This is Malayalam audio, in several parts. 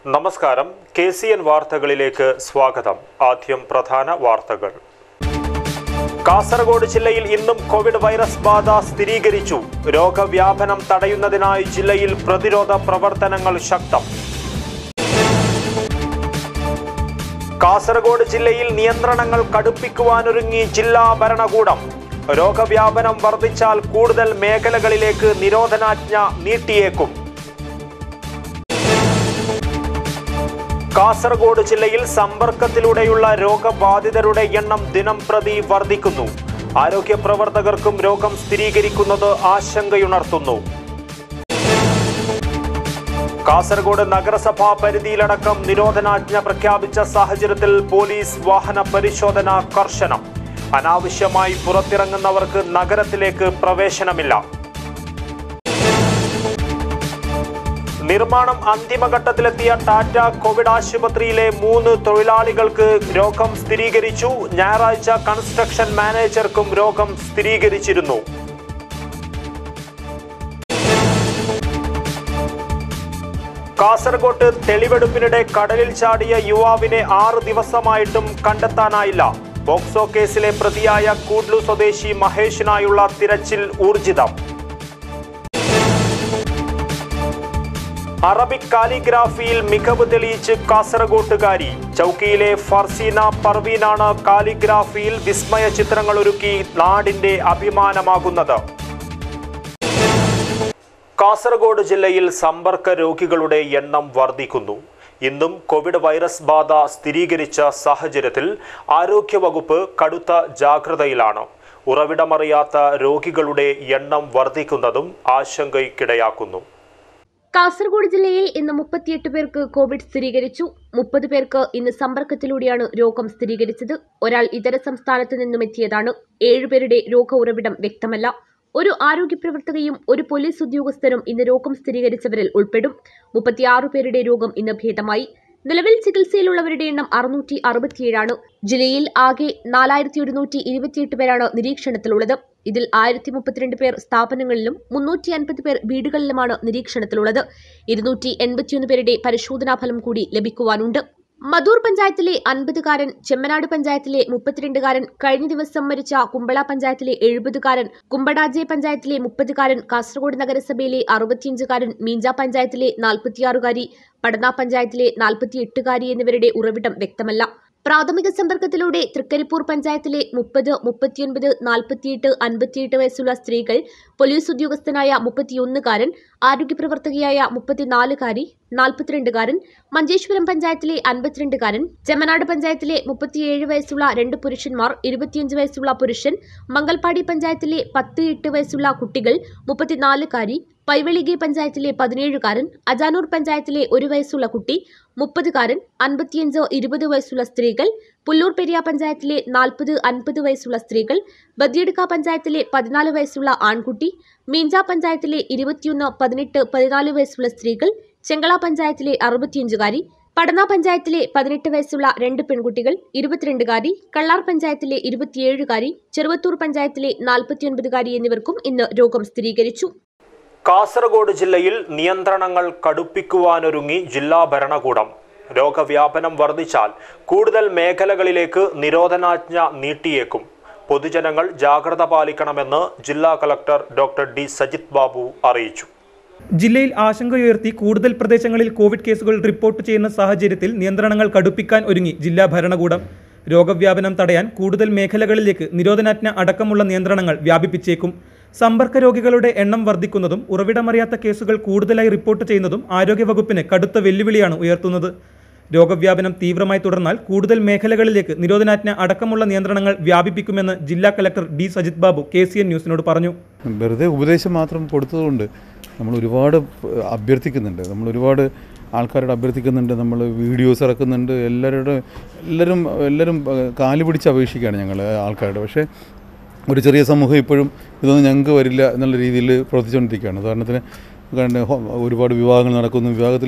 നമസ്കാരം കെ സി എൻ വാർത്തകളിലേക്ക് സ്വാഗതം ആദ്യം പ്രധാന വാർത്തകൾ കാസർഗോഡ് ജില്ലയിൽ ഇന്നും കോവിഡ് വൈറസ് ബാധ സ്ഥിരീകരിച്ചു രോഗവ്യാപനം തടയുന്നതിനായി ജില്ലയിൽ പ്രതിരോധ പ്രവർത്തനങ്ങൾ ശക്തം കാസർഗോഡ് ജില്ലയിൽ നിയന്ത്രണങ്ങൾ കടുപ്പിക്കുവാനൊരുങ്ങി ജില്ലാ ഭരണകൂടം രോഗവ്യാപനം വർദ്ധിച്ചാൽ കൂടുതൽ മേഖലകളിലേക്ക് നിരോധനാജ്ഞ നീട്ടിയേക്കും കാസർഗോഡ് ജില്ലയിൽ സമ്പർക്കത്തിലൂടെയുള്ള രോഗബാധിതരുടെ എണ്ണം ദിനം പ്രതി വർദ്ധിക്കുന്നു ആരോഗ്യ പ്രവർത്തകർക്കും രോഗം സ്ഥിരീകരിക്കുന്നത് ആശങ്കയുണർത്തുന്നു കാസർഗോഡ് നഗരസഭാ പരിധിയിലടക്കം നിരോധനാജ്ഞ പ്രഖ്യാപിച്ച സാഹചര്യത്തിൽ പോലീസ് വാഹന പരിശോധന കർശനം അനാവശ്യമായി പുറത്തിറങ്ങുന്നവർക്ക് നഗരത്തിലേക്ക് പ്രവേശനമില്ല നിർമ്മാണം അന്തിമഘട്ടത്തിലെത്തിയ ടാറ്റ കോവിഡ് ആശുപത്രിയിലെ മൂന്ന് തൊഴിലാളികൾക്ക് രോഗം സ്ഥിരീകരിച്ചു ഞായറാഴ്ച കൺസ്ട്രക്ഷൻ മാനേജർക്കും രോഗം സ്ഥിരീകരിച്ചിരുന്നു കാസർഗോട്ട് തെളിവെടുപ്പിനിടെ കടലിൽ ചാടിയ യുവാവിനെ ആറ് ദിവസമായിട്ടും കണ്ടെത്താനായില്ല പോക്സോ കേസിലെ പ്രതിയായ കൂഡ്ലു സ്വദേശി മഹേഷിനായുള്ള തിരച്ചിൽ ഊർജിതം അറബിക് കാലിഗ്രാഫിയിൽ മികവ് തെളിയിച്ച് കാസർഗോട്ടുകാരി ചൌക്കിയിലെ ഫർസീന പർവീനാണ് കാലിഗ്രാഫിയിൽ വിസ്മയ ചിത്രങ്ങൾ ഒരുക്കി നാടിന്റെ അഭിമാനമാകുന്നത് കാസർഗോഡ് ജില്ലയിൽ സമ്പർക്ക രോഗികളുടെ എണ്ണം വർദ്ധിക്കുന്നു ഇന്നും കോവിഡ് വൈറസ് ബാധ സ്ഥിരീകരിച്ച സാഹചര്യത്തിൽ ആരോഗ്യവകുപ്പ് കടുത്ത ജാഗ്രതയിലാണ് ഉറവിടമറിയാത്ത രോഗികളുടെ എണ്ണം വർദ്ധിക്കുന്നതും ആശങ്കയ്ക്കിടയാക്കുന്നു കാസർഗോഡ് ജില്ലയിൽ ഇന്ന് മുപ്പത്തിയെട്ട് പേർക്ക് കോവിഡ് സ്ഥിരീകരിച്ചു മുപ്പത് പേർക്ക് ഇന്ന് സമ്പർക്കത്തിലൂടെയാണ് രോഗം സ്ഥിരീകരിച്ചത് ഒരാൾ ഇതര സംസ്ഥാനത്ത് നിന്നും എത്തിയതാണ് ഏഴുപേരുടെ രോഗ ഉറവിടം വ്യക്തമല്ല ഒരു ആരോഗ്യ പ്രവർത്തകയും ഒരു പോലീസ് ഉദ്യോഗസ്ഥരും ഇന്ന് രോഗം സ്ഥിരീകരിച്ചവരിൽ ഉൾപ്പെടും മുപ്പത്തിയാറ് പേരുടെ രോഗം ഇന്ന് ഭേദമായി നിലവിൽ ചികിത്സയിലുള്ളവരുടെ എണ്ണം അറുന്നൂറ്റി അറുപത്തിയേഴാണ് ജില്ലയിൽ ആകെ നാലായിരത്തി ഒരുന്നൂറ്റി ഇരുപത്തിയെട്ട് പേരാണ് നിരീക്ഷണത്തിലുള്ളത് ഇതിൽ ആയിരത്തി മുപ്പത്തിരണ്ട് പേർ സ്ഥാപനങ്ങളിലും മുന്നൂറ്റി അൻപത് പേർ വീടുകളിലുമാണ് നിരീക്ഷണത്തിലുള്ളത് ഇരുന്നൂറ്റി എൺപത്തിയൊന്ന് പേരുടെ പരിശോധനാ ഫലം കൂടി ലഭിക്കുവാനുണ്ട് മധൂർ പഞ്ചായത്തിലെ അൻപതുകാരൻ ചെമ്മനാട് പഞ്ചായത്തിലെ മുപ്പത്തിരണ്ടുകാരൻ കഴിഞ്ഞ ദിവസം മരിച്ച കുമ്പള പഞ്ചായത്തിലെ എഴുപതുകാരൻ കുമ്പടാജെ പഞ്ചായത്തിലെ മുപ്പതുകാരൻ കാസർഗോഡ് നഗരസഭയിലെ അറുപത്തിയഞ്ചുകാരൻ മീഞ്ച പഞ്ചായത്തിലെ നാൽപ്പത്തിയാറുകാരി പടന്ന പഞ്ചായത്തിലെ നാൽപ്പത്തിയെട്ടുകാരി എന്നിവരുടെ ഉറവിടം വ്യക്തമല്ല പ്രാഥമിക സമ്പർക്കത്തിലൂടെ തൃക്കരിപ്പൂർ പഞ്ചായത്തിലെ മുപ്പത് മുപ്പത്തിയൊൻപത് നാൽപ്പത്തിയെട്ട് അൻപത്തിയെട്ട് വയസ്സുള്ള സ്ത്രീകൾ പോലീസ് ഉദ്യോഗസ്ഥനായ മുപ്പത്തിയൊന്നുകാരൻ ആരോഗ്യപ്രവർത്തകയായ മുപ്പത്തിനാലുകാരി നാൽപ്പത്തിരണ്ടുകാരൻ മഞ്ചേശ്വരം പഞ്ചായത്തിലെ അൻപത്തിരണ്ടുകാരൻ ചെമ്മനാട് പഞ്ചായത്തിലെ മുപ്പത്തിയേഴ് വയസ്സുള്ള രണ്ട് പുരുഷന്മാർ ഇരുപത്തിയഞ്ച് വയസ്സുള്ള പുരുഷൻ മംഗൽപാടി പഞ്ചായത്തിലെ പത്ത് എട്ട് വയസ്സുള്ള കുട്ടികൾ മുപ്പത്തിനാലുകാരി പൈവളികെ പഞ്ചായത്തിലെ പതിനേഴുകാരൻ അജാനൂർ പഞ്ചായത്തിലെ ഒരു വയസ്സുള്ള കുട്ടി മുപ്പതുകാരൻ അൻപത്തിയഞ്ച് ഇരുപത് വയസ്സുള്ള സ്ത്രീകൾ പുല്ലൂർ പെരിയ പഞ്ചായത്തിലെ നാൽപ്പത് അൻപത് വയസ്സുള്ള സ്ത്രീകൾ ബദിയടുക്ക പഞ്ചായത്തിലെ പതിനാല് വയസ്സുള്ള ആൺകുട്ടി മീഞ്ച പഞ്ചായത്തിലെ ഇരുപത്തിയൊന്ന് പതിനെട്ട് പതിനാല് വയസ്സുള്ള സ്ത്രീകൾ ചെങ്കള പഞ്ചായത്തിലെ അറുപത്തിയഞ്ചുകാരി പടന പഞ്ചായത്തിലെ പതിനെട്ട് വയസ്സുള്ള രണ്ട് പെൺകുട്ടികൾ ഇരുപത്തിരണ്ടുകാരി കള്ളാർ പഞ്ചായത്തിലെ ഇരുപത്തിയേഴുകാരി ചെറുവത്തൂർ പഞ്ചായത്തിലെ നാൽപ്പത്തിയൊൻപതുകാരി എന്നിവർക്കും ഇന്ന് രോഗം സ്ഥിരീകരിച്ചു കാസർഗോഡ് ജില്ലയിൽ നിയന്ത്രണങ്ങൾ കടുപ്പിക്കുവാനൊരുങ്ങി ജില്ലാ ഭരണകൂടം രോഗവ്യാപനം വർദ്ധിച്ചാൽ കൂടുതൽ മേഖലകളിലേക്ക് നിരോധനാജ്ഞ നീട്ടിയേക്കും പൊതുജനങ്ങൾ ജാഗ്രത പാലിക്കണമെന്ന് ജില്ലാ collector doctor D Sajith Babu അറിയിച്ചു ജില്ലയിൽ ആശങ്കയുയർത്തി കൂടുതൽ പ്രദേശങ്ങളിൽ കോവിഡ് കേസുകൾ റിപ്പോർട്ട് ചെയ്യുന്ന സാഹചര്യത്തിൽ നിയന്ത്രണങ്ങൾ കടുപ്പിക്കാൻ ഒരുങ്ങി ജില്ലാ ഭരണകൂടം രോഗവ്യാപനം തടയാൻ കൂടുതൽ മേഖലകളിലേക്ക് നിരോധനാജ്ഞ അടക്കമുള്ള നിയന്ത്രണങ്ങൾ വ്യാപിപ്പിച്ചേക്കും സമ്പർക്ക രോഗികളുടെ എണ്ണം വർദ്ധിക്കുന്നതും ഉറവിടമറിയാത്ത കേസുകൾ കൂടുതലായി റിപ്പോർട്ട് ചെയ്യുന്നതും ആരോഗ്യവകുപ്പിന് കടുത്ത വെല്ലുവിളിയാണ് ഉയർത്തുന്നത് രോഗവ്യാപനം തീവ്രമായി തുടർന്നാൽ കൂടുതൽ മേഖലകളിലേക്ക് നിരോധനാജ്ഞ അടക്കമുള്ള നിയന്ത്രണങ്ങൾ വ്യാപിപ്പിക്കുമെന്ന് ജില്ലാ collector D Sajith Babu K C N ന്യൂസിനോട് പറഞ്ഞു വെറുതെ ഉപദേശം മാത്രം കൊടുത്തതുകൊണ്ട് നമ്മൾ ഒരുപാട് അഭ്യർത്ഥിക്കുന്നുണ്ട് നമ്മൾ ഒരുപാട് ആൾക്കാരോട് അഭ്യർത്ഥിക്കുന്നുണ്ട് നമ്മൾ വീഡിയോസ് ഇറക്കുന്നുണ്ട് എല്ലാവരുടെ എല്ലാവരും എല്ലാവരും കാല് പിടിച്ച് അപേക്ഷിക്കുകയാണ് ഞങ്ങൾ ആൾക്കാരുടെ പക്ഷേ ഒരു ചെറിയ സമൂഹം ഇപ്പോഴും ഇതൊന്നും ഞങ്ങൾക്ക് വരില്ല എന്നുള്ള രീതിയിൽ പ്രവർത്തിച്ചുകൊണ്ടിരിക്കുകയാണ് ഉദാഹരണത്തിന് കണ്ട് ഹോ- ഒരുപാട് വിവാഹങ്ങൾ നടക്കുന്നു വിവാഹത്തിൽ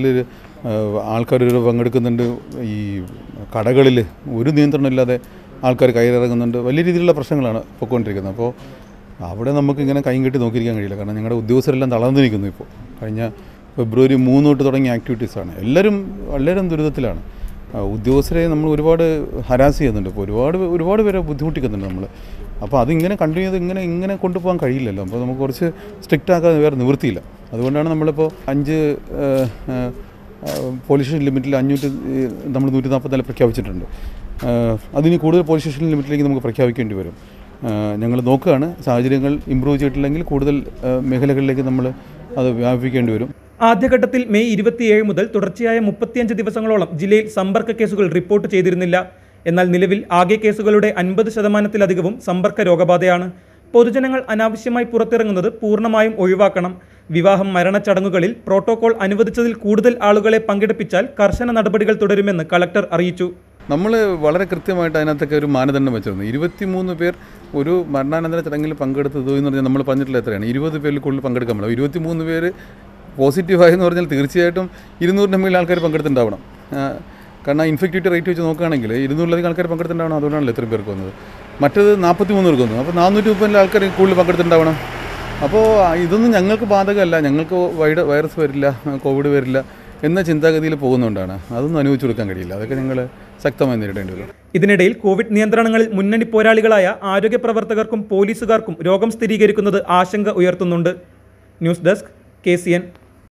ആൾക്കാർ പങ്കെടുക്കുന്നുണ്ട് ഈ കടകളിൽ ഒരു നിയന്ത്രണം ഇല്ലാതെ ആൾക്കാർ കയറിറങ്ങുന്നുണ്ട് വലിയ രീതിയിലുള്ള പ്രശ്നങ്ങളാണ് പൊയ്ക്കൊണ്ടിരിക്കുന്നത് അപ്പോൾ അവിടെ നമുക്ക് ഇങ്ങനെ കൈയും കെട്ടി നോക്കിയിരിക്കാൻ കഴിയില്ല കാരണം ഞങ്ങളുടെ ഉദ്യോഗസ്ഥരെല്ലാം തളർന്നു നിൽക്കുന്നു ഇപ്പോൾ കഴിഞ്ഞ ഫെബ്രുവരി മൂന്ന് തൊട്ട് തുടങ്ങിയ ആക്ടിവിറ്റീസാണ് എല്ലാവരും എല്ലാവരും ദുരിതത്തിലാണ് ആ, ഉദ്യോഗസ്ഥരെ നമ്മൾ ഒരുപാട് ഹരാസ് ചെയ്യുന്നുണ്ട് ഇപ്പോൾ ഒരുപാട് ഒരുപാട് പേരെ ബുദ്ധിമുട്ടിക്കുന്നുണ്ട് നമ്മൾ അപ്പോൾ അതിങ്ങനെ കണ്ടിന്യൂ ചെയ്ത് ഇങ്ങനെ ഇങ്ങനെ കൊണ്ടുപോകാൻ കഴിയില്ലല്ലോ അപ്പോൾ നമുക്ക് കുറച്ച് സ്ട്രിക്റ്റ് ആക്കാതെ വേറെ നിവൃത്തിയില്ല അതുകൊണ്ടാണ് നമ്മളിപ്പോൾ അഞ്ച് ആ, ആ, ആ, പോലീസ് സ്റ്റേഷൻ ലിമിറ്റിൽ അഞ്ഞൂറ്റി നമ്മൾ നൂറ്റി നാൽപ്പത്തിനാല് പ്രഖ്യാപിച്ചിട്ടുണ്ട് ആ, അതിന് കൂടുതൽ പോലീസ് സ്റ്റേഷൻ ലിമിറ്റിലേക്ക് നമുക്ക് പ്രഖ്യാപിക്കേണ്ടി വരും ഞങ്ങൾ നോക്കുകയാണ് സാഹചര്യങ്ങൾ ഇമ്പ്രൂവ് ചെയ്തിട്ടില്ലെങ്കിൽ കൂടുതൽ ആ, മേഖലകളിലേക്ക് നമ്മൾ അത് വ്യാപിപ്പിക്കേണ്ടി വരും ആദ്യഘട്ടത്തിൽ മെയ് ഇരുപത്തിയേഴ് മുതൽ തുടർച്ചയായ മുപ്പത്തിയഞ്ച് ദിവസങ്ങളോളം ജില്ലയിൽ സമ്പർക്ക കേസുകൾ റിപ്പോർട്ട് ചെയ്തിരുന്നില്ല എന്നാൽ നിലവിൽ ആകെ കേസുകളുടെ അൻപത് ശതമാനത്തിലധികവും സമ്പർക്ക രോഗബാധയാണ് പൊതുജനങ്ങൾ അനാവശ്യമായി പുറത്തിറങ്ങുന്നത് പൂർണ്ണമായും ഒഴിവാക്കണം വിവാഹം മരണച്ചടങ്ങുകളിൽ പ്രോട്ടോകോൾ അനുവദിച്ചതിൽ കൂടുതൽ ആളുകളെ പങ്കെടുപ്പിച്ചാൽ കർശന നടപടികൾ തുടരുമെന്ന് കളക്ടർ അറിയിച്ചു നമ്മൾ വളരെ കൃത്യമായിട്ട് അതിനകത്തൊക്കെ ഒരു മാനദണ്ഡം വെച്ചിരുന്നു ഇരുപത്തിമൂന്ന് പേർ ഒരു മരണാനന്തര ചടങ്ങിൽ പങ്കെടുത്തത് എന്ന് പറഞ്ഞാൽ നമ്മൾ പറഞ്ഞിട്ടില്ല എത്രയാണ് ഇരുപത് പേരിൽ കൂടുതൽ പങ്കെടുക്കാൻ പറ്റില്ല ഇരുപത്തിമൂന്ന് പേര് പോസിറ്റീവായി എന്ന് പറഞ്ഞാൽ തീർച്ചയായിട്ടും ഇരുന്നൂറിൻ്റെ മേളിൽ ആൾക്കാർ പങ്കെടുത്തിട്ടുണ്ടാവണം ആ, കാരണം ഇൻഫെക്റ്റിവിറ്റി റേറ്റ് വെച്ച് നോക്കുകയാണെങ്കിൽ ഇരുന്നൂറിലധികം ആൾക്കാർ പങ്കെടുത്തിട്ടുണ്ടാവണം അതുകൊണ്ടാണല്ലോ ഇത്രയും പേർക്ക് വന്നത് മറ്റേത് നാൽപ്പത്തി മൂന്ന് പേർക്ക് വന്നു അപ്പോൾ നാനൂറ്റി മുപ്പതിൽ ആൾക്കാർ കൂടുതൽ പങ്കെടുത്തിട്ടുണ്ടാവണം അപ്പോൾ ഇതൊന്നും ഞങ്ങൾക്ക് ബാധകമല്ല ഞങ്ങൾക്ക് വൈഡ് വൈറസ് വരില്ല കോവിഡ് വരില്ല എന്ന ചിന്താഗതിയിൽ പോകുന്നതുകൊണ്ടാണ് അതൊന്നും അനുവദിച്ചു കൊടുക്കാൻ കഴിയില്ല അതൊക്കെ ഞങ്ങൾ ശക്തമായി നേരിടേണ്ടി വരും ഇതിനിടയിൽ കോവിഡ് നിയന്ത്രണങ്ങളിൽ മുന്നണി പോരാളികളായ ആരോഗ്യ പ്രവർത്തകർക്കും പോലീസുകാർക്കും രോഗം സ്ഥിരീകരിക്കുന്നത് ആശങ്ക ഉയർത്തുന്നുണ്ട് news desk K C N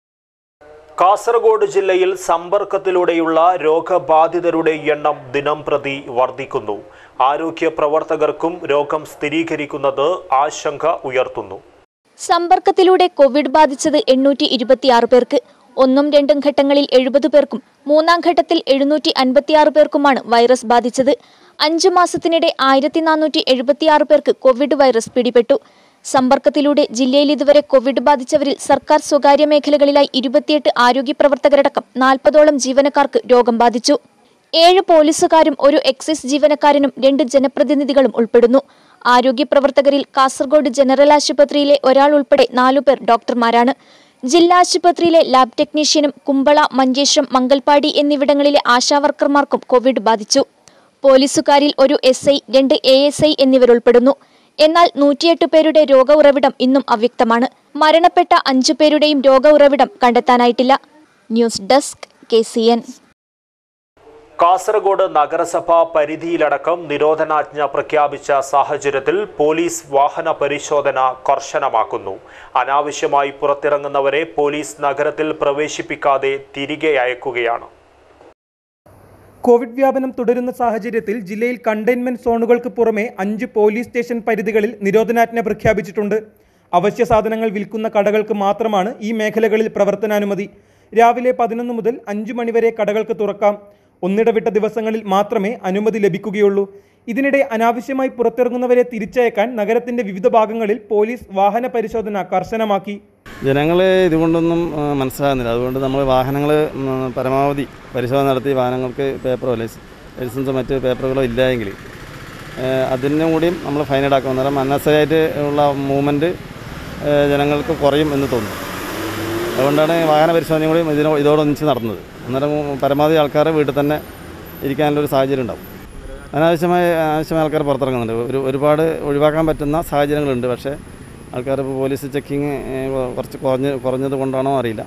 Kasaragod ജില്ലയിൽ സമ്പർക്കത്തിലൂടെയുള്ള രോഗബാധിതരുടെ എണ്ണം ദിനം പ്രതി വർദ്ധിക്കുന്നു ആരോഗ്യ പ്രവർത്തകർക്കും രോഗം സ്ഥിരീകരിക്കുന്നത് ആശങ്ക ഉയർത്തുന്നു സമ്പർക്കത്തിലൂടെ കോവിഡ് ബാധിച്ചത് എണ്ണൂറ്റി ഇരുപത്തിയാറ് പേർക്ക് ഒന്നും രണ്ടും ഘട്ടങ്ങളിൽ എഴുപത് പേർക്കും മൂന്നാം ഘട്ടത്തിൽ എഴുന്നൂറ്റി അൻപത്തിയാറ് പേർക്കുമാണ് വൈറസ് ബാധിച്ചത് അഞ്ചു മാസത്തിനിടെ ആയിരത്തി നാനൂറ്റി എഴുപത്തിയാറ് പേർക്ക് കോവിഡ് വൈറസ് പിടിപെട്ടു സമ്പർക്കത്തിലൂടെ ജില്ലയിൽ ഇതുവരെ കോവിഡ് ബാധിച്ചവരിൽ സർക്കാർ സ്വകാര്യ മേഖലകളിലായി ഇരുപത്തിയെട്ട് ആരോഗ്യ പ്രവർത്തകരടക്കം നാൽപ്പതോളം ജീവനക്കാർക്ക് രോഗം ബാധിച്ചു ഏഴ് പോലീസുകാരും ഒരു എക്സൈസ് ജീവനക്കാരനും രണ്ട് ജനപ്രതിനിധികളും ഉൾപ്പെടുന്നു ആരോഗ്യ പ്രവർത്തകരിൽ കാസർഗോഡ് ജനറൽ ആശുപത്രിയിലെ ഒരാൾ ഉൾപ്പെടെ നാലുപേർ ഡോക്ടർമാരാണ് ജില്ലാ ആശുപത്രിയിലെ ലാബ് ടെക്നീഷ്യനും കുമ്പള മഞ്ചേശ്വരം മംഗൽപാടി എന്നിവിടങ്ങളിലെ ആശാവർക്കർമാർക്കും കോവിഡ് ബാധിച്ചു പോലീസുകാരിൽ ഒരു എസ് ഐ രണ്ട് എ എസ് ഐ എന്നിവരുൾപ്പെടുന്നു എന്നാൽ നൂറ്റിയെട്ട് പേരുടെ രോഗ ഉറവിടം ഇന്നും അവ്യക്തമാണ് മരണപ്പെട്ട അഞ്ചു പേരുടെയും രോഗ ഉറവിടം കണ്ടെത്താനായിട്ടില്ല news desk K C N Kasaragod നഗരസഭ പരിധിയിലടക്കം നിരോധനാജ്ഞ പ്രഖ്യാപിച്ച സാഹചര്യത്തിൽ പോലീസ് വാഹന പരിശോധന കർശനമാക്കുന്നു അനാവശ്യമായി പുറത്തിറങ്ങുന്നവരെ പോലീസ് നഗരത്തിൽ പ്രവേശിപ്പിക്കാതെ തിരികെ അയക്കുകയാണ് കോവിഡ് വ്യാപനം തുടരുന്ന സാഹചര്യത്തിൽ ജില്ലയിൽ കണ്ടെയ്ൻമെന്റ് സോണുകൾക്ക് പുറമെ അഞ്ച് പോലീസ് സ്റ്റേഷൻ പരിധികളിൽ നിരോധനാജ്ഞ പ്രഖ്യാപിച്ചിട്ടുണ്ട് അവശ്യ സാധനങ്ങൾ വിൽക്കുന്ന കടകൾക്ക് മാത്രമാണ് ഈ മേഖലകളിൽ പ്രവർത്തനാനുമതി രാവിലെ പതിനൊന്ന് മുതൽ അഞ്ചു മണിവരെ കടകൾക്ക് തുറക്കാം ഒന്നിടവിട്ട ദിവസങ്ങളിൽ മാത്രമേ അനുമതി ലഭിക്കുകയുള്ളൂ ഇതിനിടെ അനാവശ്യമായി പുറത്തിറങ്ങുന്നവരെ തിരിച്ചയക്കാൻ നഗരത്തിന്റെ വിവിധ ഭാഗങ്ങളിൽ പോലീസ് വാഹന പരിശോധന കർശനമാക്കി ജനങ്ങൾ ഇതുകൊണ്ടൊന്നും ആ, മനസ്സിലാകുന്നില്ല അതുകൊണ്ട് നമ്മൾ വാഹനങ്ങൾ പരമാവധി പരിശോധന നടത്തി വാഹനങ്ങൾക്ക് പേപ്പറോ ലൈസ് ലൈസൻസോ മറ്റ് പേപ്പറുകളോ ഇല്ല എങ്കിൽ അതിനും കൂടിയും നമ്മൾ ഫൈൻ ഈടാക്കും അന്നേരം അന്നസരിയായിട്ട് ഉള്ള മൂവ്മെൻറ്റ് ജനങ്ങൾക്ക് കുറയും എന്ന് തോന്നുന്നു അതുകൊണ്ടാണ് വാഹന പരിശോധനയും കൂടി ഇതിനോ ഇതോടൊന്നിച്ച് നടന്നത് അന്നേരം പരമാവധി ആൾക്കാർ വീട്ടിൽ തന്നെ ഇരിക്കാനുള്ളൊരു സാഹചര്യം ഉണ്ടാവും അനാവശ്യമായ അനാവശ്യമായ ആൾക്കാർ പുറത്തിറങ്ങുന്നുണ്ട് ഒരു ഒരുപാട് ഒഴിവാക്കാൻ പറ്റുന്ന സാഹചര്യങ്ങളുണ്ട് പക്ഷേ ആൾക്കാർ ഇപ്പോൾ പോലീസ് ചെക്കിങ് കുറച്ച് കുറഞ്ഞ് കുറഞ്ഞത് കൊണ്ടാണോ അറിയില്ല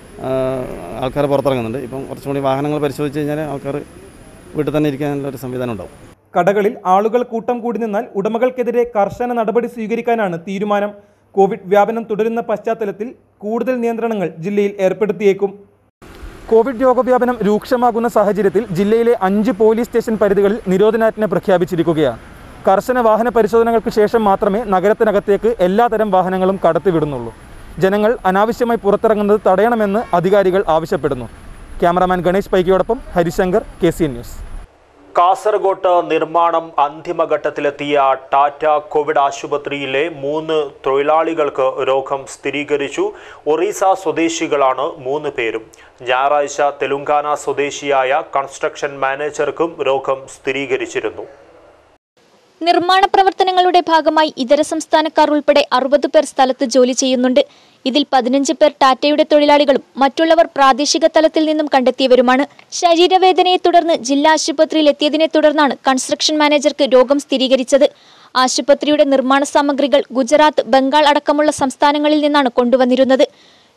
ആൾക്കാർ പുറത്തിറങ്ങുന്നുണ്ട് ഇപ്പം കുറച്ചും കൂടി വാഹനങ്ങൾ പരിശോധിച്ച് കഴിഞ്ഞാൽ ആൾക്കാർ വീട്ടിൽ തന്നെ ഇരിക്കാനുള്ള ഒരു സംവിധാനം ഉണ്ടാവും കടകളിൽ ആളുകൾ കൂട്ടം കൂടി നിന്നാൽ ഉടമകൾക്കെതിരെ കർശന നടപടി സ്വീകരിക്കാനാണ് തീരുമാനം കോവിഡ് വ്യാപനം തുടരുന്ന പശ്ചാത്തലത്തിൽ കൂടുതൽ നിയന്ത്രണങ്ങൾ ജില്ലയിൽ ഏർപ്പെടുത്തിയേക്കും കോവിഡ് രോഗവ്യാപനം രൂക്ഷമാകുന്ന സാഹചര്യത്തിൽ ജില്ലയിലെ അഞ്ച് പോലീസ് സ്റ്റേഷൻ പരിധികളിൽ നിരോധനാജ്ഞ പ്രഖ്യാപിച്ചിരിക്കുകയാണ് കർശന വാഹന പരിശോധനകൾക്ക് ശേഷം മാത്രമേ നഗരത്തിനകത്തേക്ക് എല്ലാതരം വാഹനങ്ങളും കടത്തിവിടുന്നുള്ളൂ ജനങ്ങൾ അനാവശ്യമായി പുറത്തിറങ്ങുന്നത് തടയണമെന്ന് അധികാരികൾ ആവശ്യപ്പെടുന്നു ക്യാമറാമാൻ ഗണേഷ് പൈക്കിയോടൊപ്പം Harishankar K C N news കാസർഗോട്ട് നിർമ്മാണം അന്തിമഘട്ടത്തിലെത്തിയ ടാറ്റ കോവിഡ് ആശുപത്രിയിലെ മൂന്ന് തൊഴിലാളികൾക്ക് രോഗം സ്ഥിരീകരിച്ചു ഒറീസ സ്വദേശികളാണ് മൂന്ന് പേരും ഞായറാഴ്ച തെലുങ്കാന സ്വദേശിയായ കൺസ്ട്രക്ഷൻ മാനേജർക്കും രോഗം സ്ഥിരീകരിച്ചിരുന്നു നിർമ്മാണ പ്രവർത്തനങ്ങളുടെ ഭാഗമായി ഇതര സംസ്ഥാനക്കാർ ഉൾപ്പെടെ അറുപത് പേർ സ്ഥലത്ത് ജോലി ചെയ്യുന്നുണ്ട് ഇതിൽ പതിനഞ്ച് പേർ ടാറ്റയുടെ തൊഴിലാളികളും മറ്റുള്ളവർ പ്രാദേശിക തലത്തിൽ നിന്നും കണ്ടെത്തിയവരുമാണ് ശരീരവേദനയെ തുടർന്ന് ജില്ലാ ആശുപത്രിയിൽ എത്തിയതിനെ തുടർന്നാണ് കൺസ്ട്രക്ഷൻ മാനേജർക്ക് രോഗം സ്ഥിരീകരിച്ചത് ആശുപത്രിയുടെ നിർമ്മാണ സാമഗ്രികൾ ഗുജറാത്ത് ബംഗാൾ അടക്കമുള്ള സംസ്ഥാനങ്ങളിൽ നിന്നാണ് കൊണ്ടുവന്നിരുന്നത്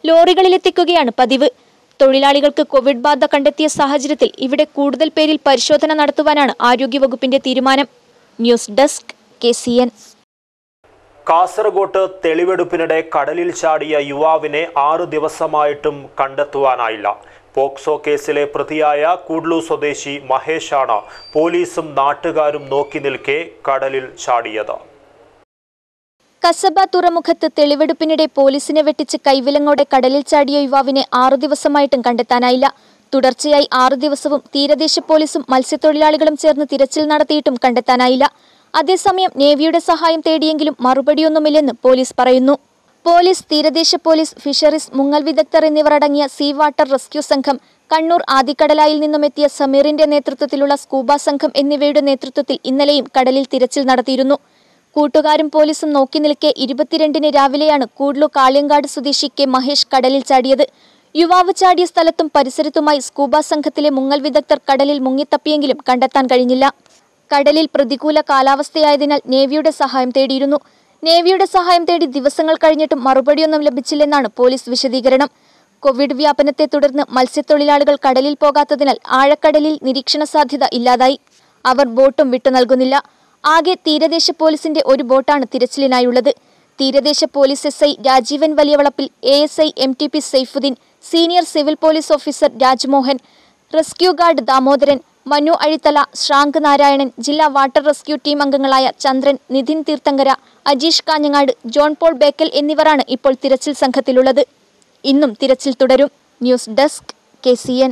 ലോറികളിലെത്തിക്കുകയാണ് പതിവ് തൊഴിലാളികൾക്ക് കോവിഡ് ബാധ കണ്ടെത്തിയ സാഹചര്യത്തിൽ ഇവിടെ കൂടുതൽ പേരിൽ പരിശോധന നടത്തുവാനാണ് ആരോഗ്യവകുപ്പിന്റെ തീരുമാനം news desk K C N കാസർഗോട്ട് തെളിവെടുപ്പിനിടെ കടലിൽ ചാടിയ യുവാവിനെ ആറ് ദിവസമായിട്ടും കണ്ടെത്തുവാനായില്ല പോക്സോ കേസിലെ പ്രതിയായ കൂഡ്ലു സ്വദേശി മഹേഷാണ് പോലീസും നാട്ടുകാരും നോക്കി നിൽക്കെ കടലിൽ ചാടിയത് കസബ തുറമുഖത്ത് തെളിവെടുപ്പിനിടെ പോലീസിനെ വെട്ടിച്ച് കൈവിലങ്ങോടെ കടലിൽ ചാടിയ യുവാവിനെ ആറു ദിവസമായിട്ടും കണ്ടെത്താനായില്ല തുടർച്ചയായി ആറു ദിവസവും തീരദേശ പോലീസും മത്സ്യത്തൊഴിലാളികളും ചേർന്ന് തിരച്ചിൽ നടത്തിയിട്ടും കണ്ടെത്താനായില്ല അതേസമയം നേവിയുടെ സഹായം തേടിയെങ്കിലും മറുപടിയൊന്നുമില്ലെന്ന് പോലീസ് പറയുന്നു പോലീസ് തീരദേശ പോലീസ് ഫിഷറീസ് മുങ്ങൽ വിദഗ്ധർ എന്നിവർ അടങ്ങിയ സീ വാട്ടർ റെസ്ക്യൂ സംഘം കണ്ണൂർ ആദിക്കടലായിൽ നിന്നും എത്തിയ സമീറിന്റെ നേതൃത്വത്തിലുള്ള സ്കൂബ സംഘം എന്നിവയുടെ നേതൃത്വത്തിൽ ഇന്നലെയും കടലിൽ തിരച്ചിൽ നടത്തിയിരുന്നു കൂട്ടുകാരും പോലീസും നോക്കി നിൽക്കെ ഇരുപത്തിരണ്ടിന് രാവിലെയാണ് കൂഡ്ലു കാളിയങ്കാട് സ്വദേശി കെ മഹേഷ് കടലിൽ ചാടിയത് യുവാവ് ചാടിയ സ്ഥലത്തും പരിസരത്തുമായി സ്കൂബ സംഘത്തിലെ മുങ്ങൽ വിദഗ്ധർ കടലിൽ മുങ്ങിത്തപ്പിയെങ്കിലും കണ്ടെത്താൻ കഴിഞ്ഞില്ല കടലിൽ പ്രതികൂല കാലാവസ്ഥയായതിനാൽ നേവിയുടെ സഹായം തേടിയിരുന്നു നേവിയുടെ സഹായം തേടി ദിവസങ്ങൾ കഴിഞ്ഞിട്ടും മറുപടിയൊന്നും ലഭിച്ചില്ലെന്നാണ് പോലീസ് വിശദീകരണം കോവിഡ് വ്യാപനത്തെ തുടർന്ന് മത്സ്യത്തൊഴിലാളികൾ കടലിൽ പോകാത്തതിനാൽ ആഴക്കടലിൽ നിരീക്ഷണ സാധ്യത ഇല്ലാതായി അവർ ബോട്ടും വിട്ടു നൽകുന്നില്ല ആകെ തീരദേശ പോലീസിന്റെ ഒരു ബോട്ടാണ് തിരച്ചിലിനായുള്ളത് തീരദേശ police S I Rajeevan Valiyavalappil A S I M T P Saifuddin senior civil police officer Rajmohan rescue guard Damodaran Manu Azhithala ശ്രാങ്ക് നാരായണൻ ജില്ലാ വാട്ടർ റെസ്ക്യൂ ടീം അംഗങ്ങളായ ചന്ദ്രൻ നിധിൻ തീർത്ഥങ്കര അജീഷ് കാഞ്ഞങ്ങാട് ജോൺ പോൾ ബേക്കൽ എന്നിവരാണ് ഇപ്പോൾ തിരച്ചിൽ സംഘത്തിലുള്ളത് ഇന്നും തിരച്ചിൽ തുടരും news desk K C N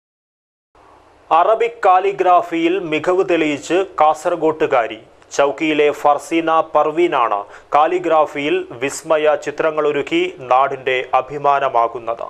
Arabic കാലിഗ്രാഫിയിൽ മികവ് തെളിയിച്ച് കാസർഗോട്ടുകാരി ചൗക്കിയിലെ ഫർസീന പർവീനാണ് കാലിഗ്രാഫിയിൽ വിസ്മയ ചിത്രങ്ങളൊരുക്കി നാടിന്റെ അഭിമാനമാകുന്നത്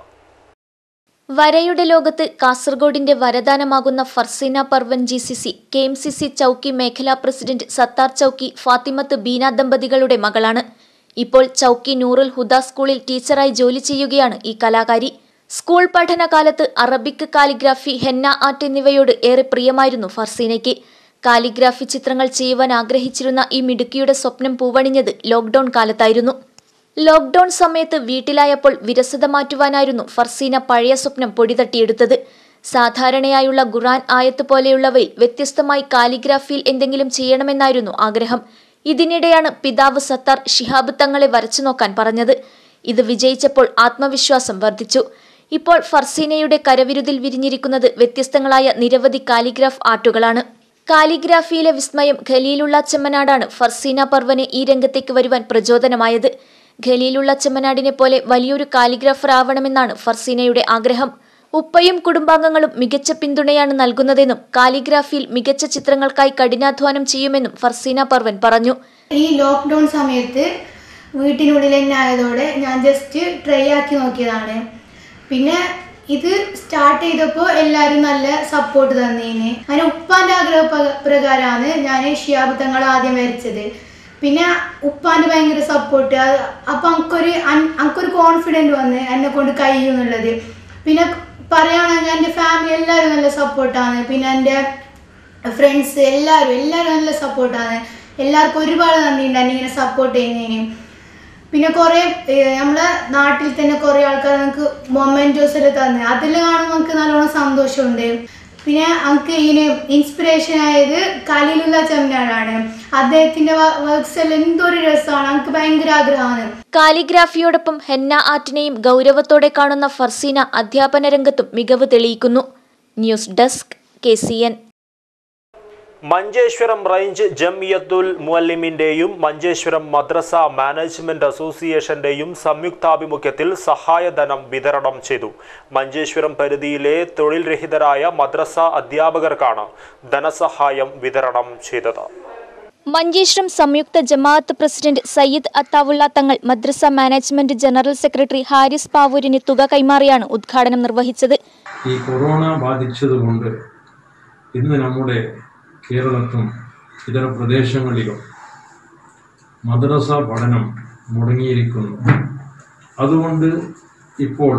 വരയുടെ ലോകത്ത് കാസർഗോഡിന്റെ വരദാനമാകുന്ന Farseena Parvan G C C K M C C Chowki മേഖലാ പ്രസിഡന്റ് സത്താർ ചൌക്കി ഫാത്തിമത്ത് ബീന ദമ്പതികളുടെ മകളാണ് ഇപ്പോൾ ചൌക്കി നൂറുൽ ഹുദ സ്കൂളിൽ ടീച്ചറായി ജോലി ചെയ്യുകയാണ് ഈ കലാകാരി സ്കൂൾ പഠനകാലത്ത് അറബിക് കാലിഗ്രാഫി ഹെന്ന ആർട്ട് എന്നിവയോട് ഏറെ പ്രിയമായിരുന്നു ഫർസീനയ്ക്ക് കാലിഗ്രാഫി ചിത്രങ്ങൾ ചെയ്യുവാൻ ആഗ്രഹിച്ചിരുന്ന ഈ മിടുക്കിയുടെ സ്വപ്നം പൂവണിഞ്ഞത് ലോക്ക്ഡൌൺ കാലത്തായിരുന്നു ലോക്ക്ഡൌൺ സമയത്ത് വീട്ടിലായപ്പോൾ വിരസത മാറ്റുവാനായിരുന്നു ഫർസീന പഴയ സ്വപ്നം പൊടിതട്ടിയെടുത്തത് സാധാരണയായുള്ള ഖുറാൻ ആയത്ത് പോലെയുള്ളവയിൽ വ്യത്യസ്തമായി കാലിഗ്രാഫിയിൽ എന്തെങ്കിലും ചെയ്യണമെന്നായിരുന്നു ആഗ്രഹം ഇതിനിടെയാണ് പിതാവ് സത്താർ ഷിഹാബ് തങ്ങളെ വരച്ചു നോക്കാൻ പറഞ്ഞത് ഇത് വിജയിച്ചപ്പോൾ ആത്മവിശ്വാസം വർദ്ധിച്ചു ഇപ്പോൾ ഫർസീനയുടെ കരവിരുതിൽ വിരിഞ്ഞിരിക്കുന്നത് വ്യത്യസ്തങ്ങളായ നിരവധി കാലിഗ്രാഫ് ആർട്ടുകളാണ് കാലിഗ്രാഫിയിലെ വിസ്മയം ഖലീലുള്ള ചെമ്മനാടാണ് ഫർസീന പർവനെ ഈ രംഗത്തേക്ക് വരുവാൻ പ്രചോദനമായത് ഖലീലുള്ള ചെമ്മനാടിനെ പോലെ വലിയൊരു കാലിഗ്രാഫർ ആവണമെന്നാണ് ഫർസീനയുടെ ആഗ്രഹം ഉപ്പയും കുടുംബാംഗങ്ങളും മികച്ച പിന്തുണയാണ് നൽകുന്നതെന്നും കാലിഗ്രാഫിയിൽ മികച്ച ചിത്രങ്ങൾക്കായി കഠിനാധ്വാനം ചെയ്യുമെന്നും ഫർസീന പർവൻ പറഞ്ഞു ഈ ലോക്ക്ഡൗൺ സമയത്ത് വീട്ടിനുള്ളിൽ തന്നെ ആയതോടെ ഞാൻ ജസ്റ്റ് ട്രൈ ആക്കി നോക്കിയതാണ് പിന്നെ ഇത് സ്റ്റാർട്ട് ചെയ്തപ്പോൾ എല്ലാവരും നല്ല സപ്പോർട്ട് തന്നീന് അങ്ങനെ ഉപ്പാന്റെ ആഗ്രഹ പ്ര- പ്രകാരമാണ് ഞാൻ ഷിയാബ് തങ്ങൾ ആദ്യം വരച്ചത് പിന്നെ ഉപ്പാന്റെ ഭയങ്കര സപ്പോർട്ട് അപ്പൊ അനക്കൊരു അനക്കൊരു കോൺഫിഡൻറ്റ് വന്ന് എന്നെ കൊണ്ട് കഴിയും എന്നുള്ളത് പിന്നെ പറയുകയാണെങ്കിൽ എൻ്റെ ഫാമിലി എല്ലാവരും നല്ല സപ്പോർട്ടാണ് പിന്നെ എൻ്റെ ഫ്രണ്ട്സ് എല്ലാവരും എല്ലാവരും നല്ല സപ്പോർട്ടാണ് എല്ലാവർക്കും ഒരുപാട് നന്ദിയുണ്ട് എന്നെ ഇങ്ങനെ സപ്പോർട്ട് ചെയ്യുന്നതിന് പിന്നെ കുറേ നമ്മളെ നാട്ടിൽ തന്നെ കുറേ ആൾക്കാർ നമുക്ക് മൊമെൻറ്റോസ് എല്ലാം തന്നെ അതിൽ കാണുമ്പോൾ നമുക്ക് നല്ലോണം സന്തോഷമുണ്ട് പിന്നെ നമുക്ക് ഇതിന് ഇൻസ്പിറേഷൻ ആയത് കലിലുള്ള ചെമ്മനാടാണ് അദ്ദേഹത്തിൻ്റെ വർക്ക്സ് എല്ലാം എന്തൊരു രസമാണ് നമുക്ക് ഭയങ്കര ആഗ്രഹമാണ് കാലിഗ്രാഫിയോടൊപ്പം ഹെന്ന ആർട്ടിനെയും ഗൗരവത്തോടെ കാണുന്ന ഫർസീന അധ്യാപന രംഗത്തും മികവ് തെളിയിക്കുന്നു news desk K C N Manjeshwaram range Jamiyathul മുഅല്ലിമിന്റെയും മഞ്ചേശ്വരം മദ്രസ മാനേജ്മെന്റ് അസോസിയേഷന്റെയും സംയുക്താഭിമുഖ്യത്തിൽ സഹായധനം വിതരണം ചെയ്തു മഞ്ചേശ്വരം പരിധിയിലെ തൊഴിൽ രഹിതരായ മദ്രസ അധ്യാപകർക്കാണ് ധനസഹായം വിതരണം ചെയ്തത് മഞ്ചേശ്വരം സംയുക്ത ജമാഅത്ത് president Sayyid Athaulla Thangal Madrasa management general secretary Haris പാവൂരിന് തുക കൈമാറിയാണ് ഉദ്ഘാടനം നിർവഹിച്ചത് ഈ കൊറോണ ബാധിച്ചതുകൊണ്ട് ഇന്ന് നമ്മുടെ കേരളത്തും ഇതര പ്രദേശങ്ങളിലും മദ്രസ പഠനം മുടങ്ങിയിരിക്കുന്നു അതുകൊണ്ട് ഇപ്പോൾ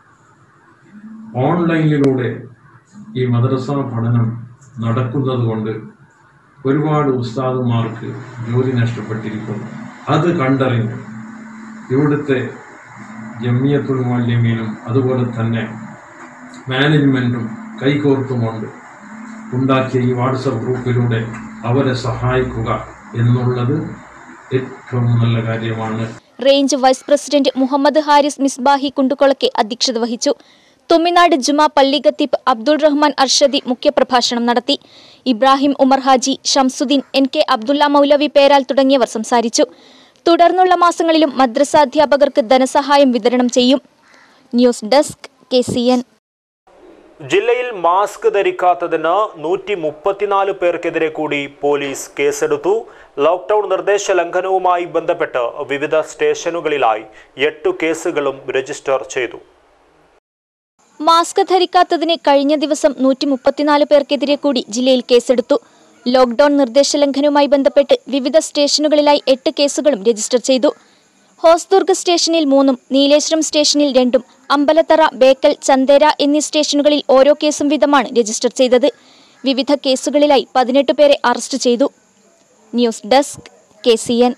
ഓൺലൈനിലൂടെ ഈ മദ്രസ പഠനം നടക്കുന്നതുകൊണ്ട് ഒരുപാട് ഉസ്താദുമാർക്ക് ജോലി നഷ്ടപ്പെട്ടിരിക്കുന്നു അത് കണ്ടറിഞ്ഞ് ഇവിടുത്തെ ജമിയത്തുൽ മാലിന്യയിലും അതുപോലെ തന്നെ മാനേജ്മെൻറ്റും കൈകോർത്തുകൊണ്ട് ഉണ്ടാക്കിയ ഈ വാട്സപ്പ് ഗ്രൂപ്പിലൂടെ അവരെ സഹായിക്കുക എന്നുള്ളത് ഏറ്റവും നല്ല കാര്യമാണ് range vice president Muhammad Haris Misbahi Kundukolake അധ്യക്ഷത വഹിച്ചു തുമ്മിനാട് ജുമാ പള്ളി ഖത്തീബ് അബ്ദുൾ റഹ്മാൻ അർഷദി മുഖ്യപ്രഭാഷണം നടത്തി ഇബ്രാഹിം ഉമർ ഹാജി ഷംസുദ്ദീൻ എൻ കെ അബ്ദുള്ള മൗലവി പേരാൽ തുടങ്ങിയവർ സംസാരിച്ചു തുടർന്നുള്ള മാസങ്ങളിലും മദ്രസ അധ്യാപകർക്ക് ധനസഹായം വിതരണം ചെയ്യും news desk K C N ജില്ലയിൽ മാസ്ക് ധരിക്കാത്തതിന് നൂറ്റി മുപ്പത്തിനാല് പേർക്കെതിരെ കൂടി പോലീസ് കേസെടുത്തു ലോക്ക്ഡൌൺ നിർദ്ദേശ ലംഘനവുമായി ബന്ധപ്പെട്ട് വിവിധ സ്റ്റേഷനുകളിലായി എട്ടു കേസുകളും രജിസ്റ്റർ ചെയ്തു മാസ്ക് ധരിക്കാത്തതിന് കഴിഞ്ഞ ദിവസം നൂറ്റി മുപ്പത്തിനാല് പേർക്കെതിരെ കൂടി ജില്ലയിൽ കേസെടുത്തു ലോക്ഡൌൺ നിർദ്ദേശലംഘനവുമായി ബന്ധപ്പെട്ട് വിവിധ സ്റ്റേഷനുകളിലായി എട്ട് കേസുകളും രജിസ്റ്റർ ചെയ്തു ഹോസ്ദുർഗ് സ്റ്റേഷനിൽ മൂന്നും നീലേശ്വരം സ്റ്റേഷനിൽ രണ്ടും അമ്പലത്തറ ബേക്കൽ ചന്ദേര എന്നീ സ്റ്റേഷനുകളിൽ ഓരോ കേസും വീതമാണ് രജിസ്റ്റർ ചെയ്തത് വിവിധ കേസുകളിലായി പതിനെട്ട് പേരെ അറസ്റ്റ് ചെയ്തു news desk K C N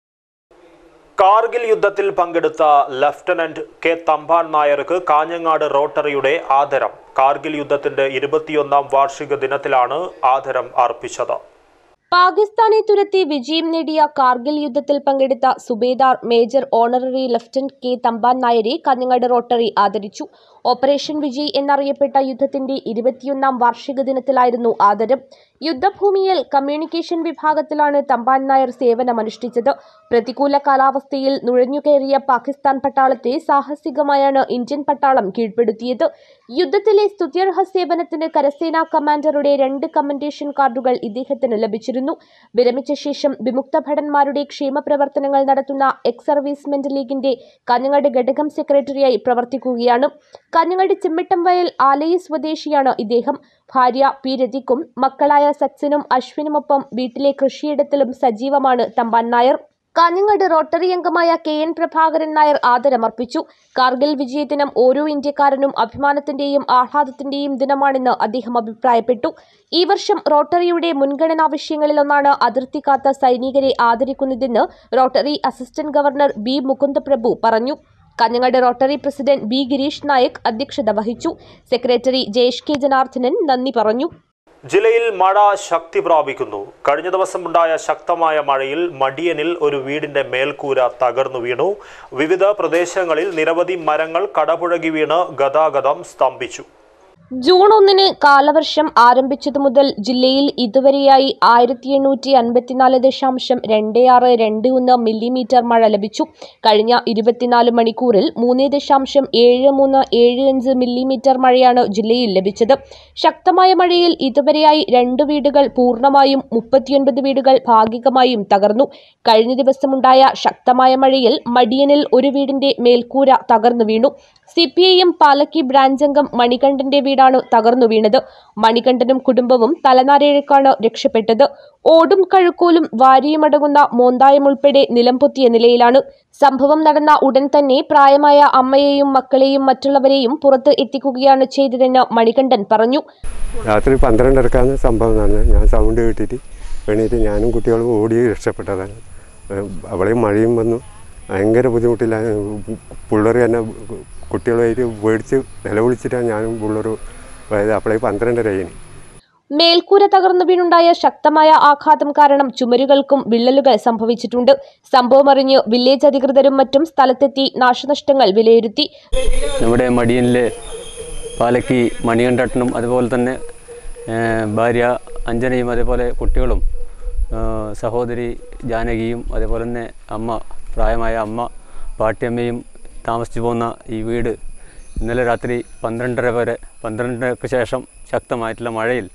Kargil യുദ്ധത്തിൽ പങ്കെടുത്ത ലഫ്റ്റനന്റ് കെ തമ്പാൻ നായർക്ക് കാഞ്ഞങ്ങാട് റോട്ടറിയുടെ ആദരം കാർഗിൽ യുദ്ധത്തിന്റെ ഇരുപത്തിയൊന്നാം വാർഷിക ദിനത്തിലാണ് ആദരം അർപ്പിച്ചത് പാകിസ്ഥാനെ തുരത്തി വിജയം നേടിയ കാർഗിൽ യുദ്ധത്തിൽ പങ്കെടുത്ത Subedar major honorary lieutenant K Thampan Nair Kanhangad rotary ആദരിച്ചു ഓപ്പറേഷൻ വിജയ് എന്നറിയപ്പെട്ട യുദ്ധത്തിന്റെ ഇരുപത്തിയൊന്നാം വാർഷിക ദിനത്തിലായിരുന്നു ആദരം യുദ്ധഭൂമിയിൽ കമ്മ്യൂണിക്കേഷൻ വിഭാഗത്തിലാണ് തമ്പാൻ നായർ സേവനമനുഷ്ഠിച്ചത് പ്രതികൂല കാലാവസ്ഥയിൽ നുഴഞ്ഞുകയറിയ പാകിസ്ഥാൻ പട്ടാളത്തെ സാഹസികമായാണ് ഇന്ത്യൻ പട്ടാളം കീഴ്പ്പെടുത്തിയത് യുദ്ധത്തിലെ സ്തുത്യർഹ സേവനത്തിന് കരസേനാ കമാൻഡറുടെ രണ്ട് കമന്റേഷൻ കാർഡുകൾ ഇദ്ദേഹത്തിന് ലഭിച്ചിരുന്നു വിരമിച്ച ശേഷം വിമുക്ത ഭടന്മാരുടെ ക്ഷേമ പ്രവർത്തനങ്ങൾ നടത്തുന്ന എക്സ് സർവീസ്മെന്റ് ലീഗിന്റെ കാഞ്ഞങ്ങാട് ഘടകം സെക്രട്ടറിയായി പ്രവർത്തിക്കുകയാണ് കാഞ്ഞങ്ങാട് ചിമ്മിട്ടം വയൽ ആലയി സ്വദേശിയാണ് ഇദ്ദേഹം ഭാര്യ പി രതിക്കും മക്കളായ സച്ചിനും അശ്വിനുമൊപ്പം വീട്ടിലെ കൃഷിയിടത്തിലും സജീവമാണ് തമ്പാൻ നായർ കാഞ്ഞങ്ങാട് റോട്ടറി അംഗമായ കെ എൻ പ്രഭാകരൻ നായർ ആദരമർപ്പിച്ചു കാർഗിൽ വിജയദിനം ഓരോ ഇന്ത്യക്കാരനും അഭിമാനത്തിന്റെയും ആഹ്ലാദത്തിന്റെയും ദിനമാണെന്ന് അദ്ദേഹം അഭിപ്രായപ്പെട്ടു ഈ വർഷം റോട്ടറിയുടെ മുൻഗണനാ വിഷയങ്ങളിലൊന്നാണ് അതിർത്തി കാത്ത സൈനികരെ ആദരിക്കുന്നതെന്ന് rotary assistant governor B Mukundaprabhu പറഞ്ഞു Kanhangad rotary president B Girish Nayak അധ്യക്ഷത വഹിച്ചു സെക്രട്ടറി ജയേഷ് കെ ജനാർദ്ദനൻ നന്ദി പറഞ്ഞു ജില്ലയിൽ മഴ ശക്തി പ്രാപിക്കുന്നു കഴിഞ്ഞ ദിവസമുണ്ടായ ശക്തമായ മഴയിൽ മടിയനിൽ ഒരു വീടിന്റെ മേൽക്കൂര തകർന്നു വീണു വിവിധ പ്രദേശങ്ങളിൽ നിരവധി മരങ്ങൾ കടപുഴകി വീണ് ഗതാഗതം സ്തംഭിച്ചു ജൂൺ ഒന്നിന് കാലവർഷം ആരംഭിച്ചതു മുതൽ ജില്ലയിൽ ഇതുവരെയായി ആയിരത്തി എണ്ണൂറ്റി അൻപത്തിനാല് ദശാംശം രണ്ട് ആറ് രണ്ട് ഒന്ന് മില്ലിമീറ്റർ മഴ ലഭിച്ചു കഴിഞ്ഞ ഇരുപത്തിനാല് മണിക്കൂറിൽ മൂന്ന് ദശാംശം ഏഴ് മൂന്ന് ഏഴ് അഞ്ച് മില്ലിമീറ്റർ മഴയാണ് ജില്ലയിൽ ലഭിച്ചത് ശക്തമായ മഴയിൽ ഇതുവരെയായി രണ്ട് വീടുകൾ പൂർണ്ണമായും മുപ്പത്തിയൊൻപത് വീടുകൾ ഭാഗികമായും തകർന്നു കഴിഞ്ഞ ദിവസമുണ്ടായ ശക്തമായ മഴയിൽ മടിയനിൽ ഒരു വീടിന്റെ മേൽക്കൂര തകർന്നു വീണു C P I M Palakki branch അംഗം മണികണ്ഠന്റെ വീടാണ് തകർന്നു വീണത് മണികണ്ഠനും കുടുംബവും തലനാരിഴക്കാണ് രക്ഷപ്പെട്ടത് ഓടും കഴുക്കോലും വാരിയുമടങ്ങുന്ന മോന്തായം ഉൾപ്പെടെ നിലംപൊത്തിയ നിലയിലാണ് സംഭവം നടന്ന ഉടൻ തന്നെ പ്രായമായ അമ്മയെയും മക്കളെയും മറ്റുള്ളവരെയും പുറത്ത് എത്തിക്കുകയാണ് ചെയ്തതെന്ന് മണികണ്ഠൻ പറഞ്ഞു രാത്രി പന്ത്രണ്ടരക്കാണ് സംഭവം നടന്നത് ഞാൻ സൗണ്ട് കേട്ടിട്ട് എണീറ്റ് ഞാനും കുട്ടികളും ഓടി രക്ഷപ്പെട്ടതാണ് ഏഹ് അവളെയും മഴയും വന്നു ഭയങ്കര ബുദ്ധിമുട്ടില്ല പിള്ളേർ തന്നെ കുട്ടികളുമായിട്ട് പേടിച്ച് നിലവിളിച്ചിട്ടാണ് ഞാനും പിള്ളേരും പോയത് അപ്പോഴേ പന്ത്രണ്ടരയിന് മേൽക്കൂര തകർന്നു വീണുണ്ടായ ശക്തമായ ആഘാതം കാരണം ചുമരുകൾക്കും വിള്ളലുകൾ സംഭവിച്ചിട്ടുണ്ട് സംഭവമറിഞ്ഞ് വില്ലേജ് അധികൃതരും മറ്റും സ്ഥലത്തെത്തി നാശനഷ്ടങ്ങൾ വിലയിരുത്തി നമ്മുടെ മടിയനിലെ പാലക്കി മണികണ്ഠട്ടനും അതുപോലെ തന്നെ ഏഹ്, ഭാര്യ അഞ്ജനയും അതേപോലെ കുട്ടികളും ഏഹ്, സഹോദരി ജാനകിയും അതേപോലെ തന്നെ അമ്മ പ്രായമായ അമ്മ പാട്ടിയമ്മയും താമസിച്ചു പോകുന്ന ഈ വീട് ഇന്നലെ രാത്രി പന്ത്രണ്ടര വരെ പന്ത്രണ്ടരക്ക് ശേഷം ശക്തമായിട്ടുള്ള മഴയിൽ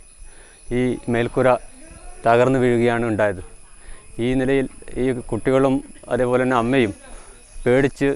ഈ മേൽക്കൂര തകർന്നു വീഴുകയാണ് ഉണ്ടായത് ഈ നിലയിൽ ഈ കുട്ടികളും അതേപോലെ തന്നെ അമ്മയും പേടിച്ച്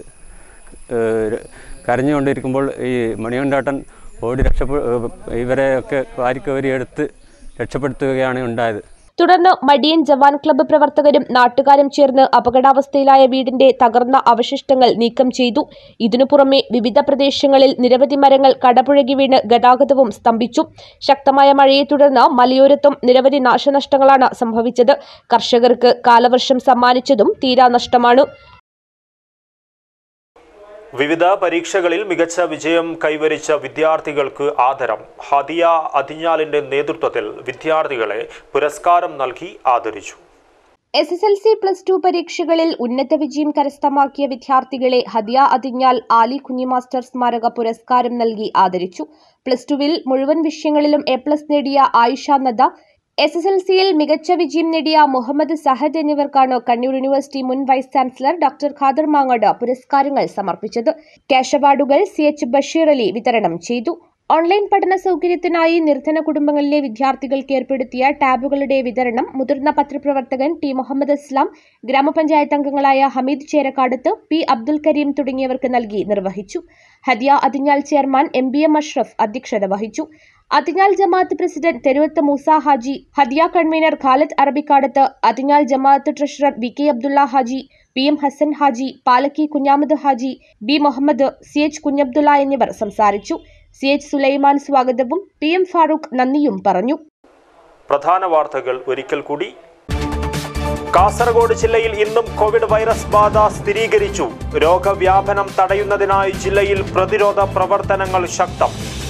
ഏഹ്, കരഞ്ഞുകൊണ്ടിരിക്കുമ്പോൾ ഈ മണികണ്ഠാട്ടൻ ഓടി രക്ഷപ്പെ ഏഹ്, ഇവരെയൊക്കെ വാരിക്കവരി എടുത്ത് രക്ഷപ്പെടുത്തുകയാണ് ഉണ്ടായത് തുടർന്ന് മടിയൻ ജവാൻ ക്ലബ്ബ് പ്രവർത്തകരും നാട്ടുകാരും ചേർന്ന് അപകടാവസ്ഥയിലായ വീടിന്റെ തകർന്ന അവശിഷ്ടങ്ങൾ നീക്കം ചെയ്തു ഇതിനു പുറമെ വിവിധ പ്രദേശങ്ങളിൽ നിരവധി മരങ്ങൾ കടപുഴകി വീണ് ഗതാഗതവും സ്തംഭിച്ചു ശക്തമായ മഴയെ തുടർന്ന് മലയോരത്തും നിരവധി നാശനഷ്ടങ്ങളാണ് സംഭവിച്ചത് കർഷകർക്ക് കാലവർഷം സമ്മാനിച്ചതും തീരാനഷ്ടമാണ് വിവിധ പരീക്ഷകളിൽ മികച്ച വിജയം കൈവരിച്ച വിദ്യാർത്ഥികൾക്ക് ആദരം ഹദിയ അതിഞ്ഞാലിന്റെ നേതൃത്വത്തിൽ വിദ്യാർത്ഥികളെ പുരസ്കാരം നൽകി ആദരിച്ചു S S L C plus two പരീക്ഷകളിൽ ഉന്നത വിജയം കരസ്ഥമാക്കിയ വിദ്യാർത്ഥികളെ ഹദിയ അതിഞ്ഞാൽ ആലി കുഞ്ഞി മാസ്റ്റർ സ്മാരക പുരസ്കാരം നൽകി ആദരിച്ചു പ്ലസ് ടുവിൽ മുഴുവൻ വിഷയങ്ങളിലും എ പ്ലസ് നേടിയ Ayisha Nada S S L സിയിൽ മികച്ച വിജയം നേടിയ മുഹമ്മദ് സഹദ് എന്നിവർക്കാണ് കണ്ണൂർ യൂണിവേഴ്സിറ്റി മുൻ vice chancellor doctor Khader Mangad പുരസ്കാരങ്ങൾ സമർപ്പിച്ചത് ക്യാഷ് അവാർഡുകൾ സി എച്ച് ബഷീർ അലി വിതരണം ചെയ്തു ഓൺലൈൻ പഠന സൗകര്യത്തിനായി നിർധന കുടുംബങ്ങളിലെ വിദ്യാർത്ഥികൾക്ക് ഏർപ്പെടുത്തിയ ടാബുകളുടെ വിതരണം മുതിർന്ന പത്രപ്രവർത്തകൻ ടി മുഹമ്മദ് ഇസ്ലാം ഗ്രാമപഞ്ചായത്ത് അംഗങ്ങളായ ഹമീദ് ചേരക്കാടത്ത് പി അബ്ദുൽ കരീം തുടങ്ങിയവർക്ക് നൽകി നിർവഹിച്ചു Hadiya Athinhal chairman M B M Ashraf അധ്യക്ഷത വഹിച്ചു Athinhal Jamaath president Theruvath Moosa Haji Hadiya convener Khalid Arabikkadath Athinhal Jamaath treasurer V K Abdulla Haji P M Hasan Haji Palakki Kunhamath Haji B Muhammad C H Kunhabdulla എന്നിവർ സംസാരിച്ചു സി എച്ച് സുലൈമാൻ സ്വാഗതവും പി എം ഫാറൂഖ് നന്ദിയും പറഞ്ഞു പ്രധാന വാർത്തകൾ ഒരിക്കൽ കൂടി കാസർഗോഡ് ജില്ലയിൽ ഇന്നും കോവിഡ് വൈറസ് ബാധ സ്ഥിരീകരിച്ചു രോഗവ്യാപനം തടയുന്നതിനായി ജില്ലയിൽ പ്രതിരോധ പ്രവർത്തനങ്ങൾ ശക്തം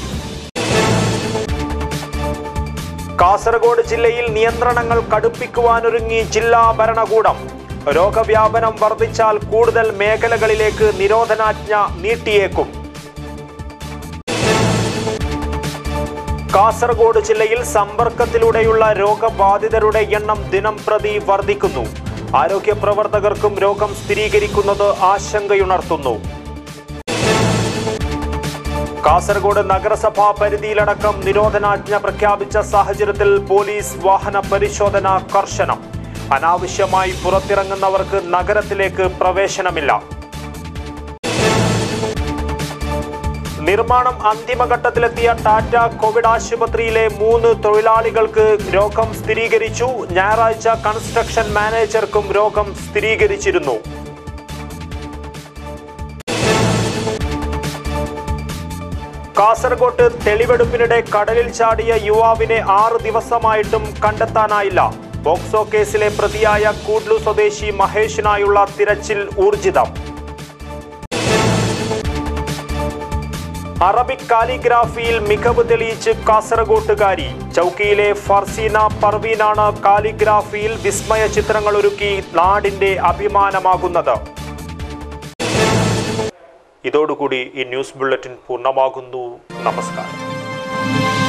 കാസർഗോഡ് ജില്ലയിൽ നിയന്ത്രണങ്ങൾ കടുപ്പിക്കുവാനൊരുങ്ങി ജില്ലാ ഭരണകൂടം രോഗവ്യാപനം വർദ്ധിച്ചാൽ കൂടുതൽ മേഖലകളിലേക്ക് നിരോധനാജ്ഞ നീട്ടിയേക്കും കാസർഗോഡ് ജില്ലയിൽ സമ്പർക്കത്തിലൂടെയുള്ള രോഗബാധിതരുടെ എണ്ണം ദിനം പ്രതി വർദ്ധിക്കുന്നു ആരോഗ്യ പ്രവർത്തകർക്കും രോഗം സ്ഥിരീകരിക്കുന്നത് ആശങ്കയുണർത്തുന്നു കാസർഗോഡ് നഗരസഭാ പരിധിയിലടക്കം നിരോധനാജ്ഞ പ്രഖ്യാപിച്ച സാഹചര്യത്തിൽ പോലീസ് വാഹന പരിശോധന കർശനം അനാവശ്യമായി പുറത്തിറങ്ങുന്നവർക്ക് നഗരത്തിലേക്ക് പ്രവേശനമില്ല നിർമ്മാണം അന്തിമഘട്ടത്തിലെത്തിയ ടാറ്റ കോവിഡ് ആശുപത്രിയിലെ മൂന്ന് തൊഴിലാളികൾക്ക് രോഗം സ്ഥിരീകരിച്ചു ഞായറാഴ്ച കൺസ്ട്രക്ഷൻ മാനേജർക്കും രോഗം സ്ഥിരീകരിച്ചിരുന്നു കാസർഗോട്ട് തെളിവെടുപ്പിനിടെ കടലിൽ ചാടിയ യുവാവിനെ ആറ് ദിവസമായിട്ടും കണ്ടെത്താനായില്ല പോക്സോ കേസിലെ പ്രതിയായ കൂഡ്ലു സ്വദേശി മഹേഷിനായുള്ള തിരച്ചിൽ ഊർജിതം അറബിക് കാലിഗ്രാഫിയിൽ മികവ് തെളിയിച്ച് കാസർഗോട്ടുകാരി ചൌക്കിയിലെ ഫർസീന പർവീനാണ് കാലിഗ്രാഫിയിൽ വിസ്മയ ചിത്രങ്ങൾ ഒരുക്കി നാടിന്റെ അഭിമാനമാകുന്നത് ഇതോടുകൂടി ഈ ന്യൂസ് ബുള്ളറ്റിൻ പൂർണ്ണമാകുന്നു നമസ്കാരം